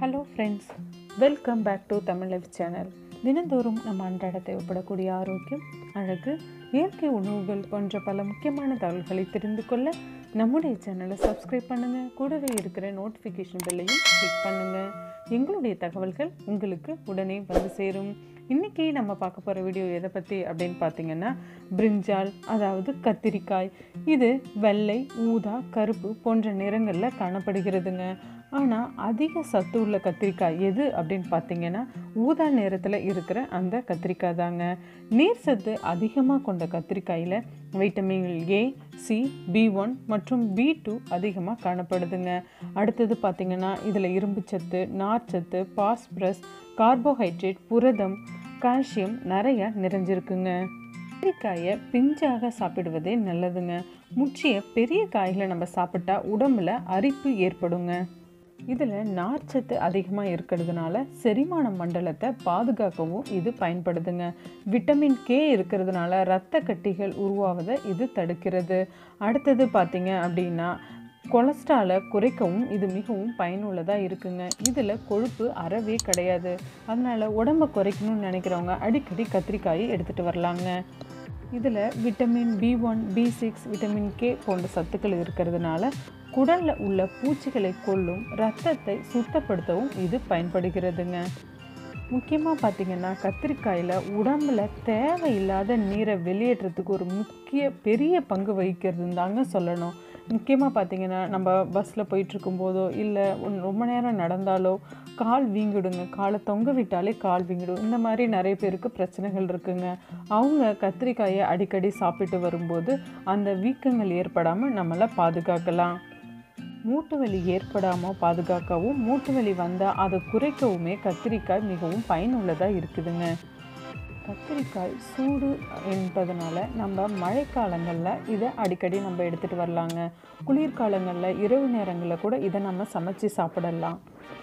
hello friends welcome back to Tamil life channel தினந்தோறும் நம்ம அன்றாட தேவைப்படக்கூடிய ஆரோக்கியம் அழகு இயற்கை உணவுகள் போன்ற பல முக்கியமான தகவல்களை தெரிந்து கொள்ள நம்முடைய சேனலை சப்ஸ்கிரைப் பண்ணுங்கள் கூடவே இருக்கிற நோட்டிஃபிகேஷன் பெல்லையும் கிளிக் பண்ணுங்கள் எங்களுடைய தகவல்கள் உங்களுக்கு உடனே வந்து சேரும் இன்றைக்கி நம்ம பார்க்க போகிற வீடியோ எதை பற்றி அப்படின்னு பார்த்தீங்கன்னா பிரிஞ்சால் அதாவது கத்திரிக்காய் இது வெள்ளை ஊதா கருப்பு போன்ற நிறங்களில் காணப்படுகிறதுங்க ஆனால் அதிக சத்து உள்ள கத்திரிக்காய் எது அப்படின்னு பார்த்தீங்கன்னா ஊதா நிறத்தில் இருக்கிற அந்த கத்திரிக்காய் தாங்க நீர் சத்து அதிகமாக கொண்ட கத்திரிக்காயில் vitamin A C B one மற்றும் பி டூ அதிகமாக காணப்படுதுங்க அடுத்தது பார்த்திங்கன்னா இதில் இரும்புச்சத்து நார்ச்சத்து பாஸ்பரஸ் கார்போஹைட்ரேட் புரதம் கால்சியம் நிறைய நிறைஞ்சிருக்குங்க கத்திரிக்காயை பிஞ்சாக சாப்பிடுவதே நல்லதுங்க முற்றிய பெரிய காய்களை நம்ம சாப்பிட்டா உடம்புல அரிப்பு ஏற்படுங்க இதில் நார்ச்சத்து அதிகமாக இருக்கிறதுனால செரிமான மண்டலத்தை பாதுகாக்கவும் இது பயன்படுதுங்க விட்டமின் கே இருக்கிறதுனால இரத்த கட்டிகள் உருவாவதை இது தடுக்கிறது அடுத்தது பார்த்தீங்க அப்படின்னா கொலஸ்ட்ராலை குறைக்கவும் இது மிகவும் பயனுள்ளதாக இருக்குங்க இதில் கொழுப்பு அறவே கிடையாது அதனால் உடம்பை குறைக்கணும்னு நினைக்கிறவங்க அடிக்கடி கத்திரிக்காயை எடுத்துகிட்டு வரலாங்க இதில் vitamin B one B six vitamin K போன்ற சத்துக்கள் இருக்கிறதுனால குடலில் உள்ள பூச்சிகளை கொல்லும் ரத்தத்தை சுத்தப்படுத்தவும் இது பயன்படுகிறதுங்க முக்கியமாக பார்த்திங்கன்னா கத்திரிக்காயில் உடம்பில் தேவையில்லாத நீரை வெளியேற்றத்துக்கு ஒரு முக்கிய பெரிய பங்கு வகிக்கிறதுன்னு தாங்க சொல்லணும் முக்கியமாக பார்த்திங்கன்னா நம்ம பஸ்ஸில் போயிட்டுருக்கும்போதோ இல்லை ரொம்ப நேரம் நடந்தாலோ கால் வீங்கிடுங்க காலை தொங்க விட்டாலே கால் வீங்கிடும் இந்த மாதிரி நிறைய பேருக்கு பிரச்சனைகள் இருக்குங்க அவங்க கத்திரிக்காயை அடிக்கடி சாப்பிட்டு வரும்போது அந்த வீக்கங்கள் ஏற்படாமல் நம்மளை பாதுகாக்கலாம் மூட்டு வலி ஏற்படாமல் பாதுகாக்கவும் மூட்டு வலி வந்தால் அதை குறைக்கவுமே கத்திரிக்காய் மிகவும் பயனுள்ளதாக இருக்குதுங்க கத்திரிக்காய் சூடு என்பதனால நம்ம மழைக்காலங்களில் இதை அடிக்கடி நம்ம எடுத்துகிட்டு வரலாங்க குளிர்காலங்களில் இரவு நேரங்களில் கூட இதை நம்ம சமைச்சு சாப்பிடலாம்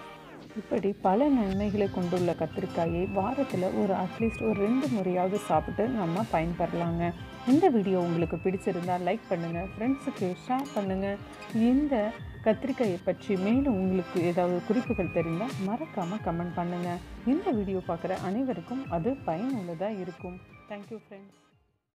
இப்படி பல நன்மைகளை கொண்டுள்ள கத்திரிக்காயை வாரத்தில் ஒரு அட்லீஸ்ட் ஒரு ரெண்டு முறையாவது சாப்பிட்டு நம்ம பயன்பெறலாங்க இந்த வீடியோ உங்களுக்கு பிடிச்சிருந்தால் லைக் பண்ணுங்கள் ஃப்ரெண்ட்ஸுக்கு ஷேர் பண்ணுங்கள் இந்த கத்திரிக்காயை பற்றி மேலும் உங்களுக்கு ஏதாவது குறிப்புகள் தெரிந்தால் மறக்காமல் கமெண்ட் பண்ணுங்கள் இந்த வீடியோ பார்க்குற அனைவருக்கும் அது பயனுள்ளதாக இருக்கும் தேங்க்யூ ஃப்ரெண்ட்ஸ்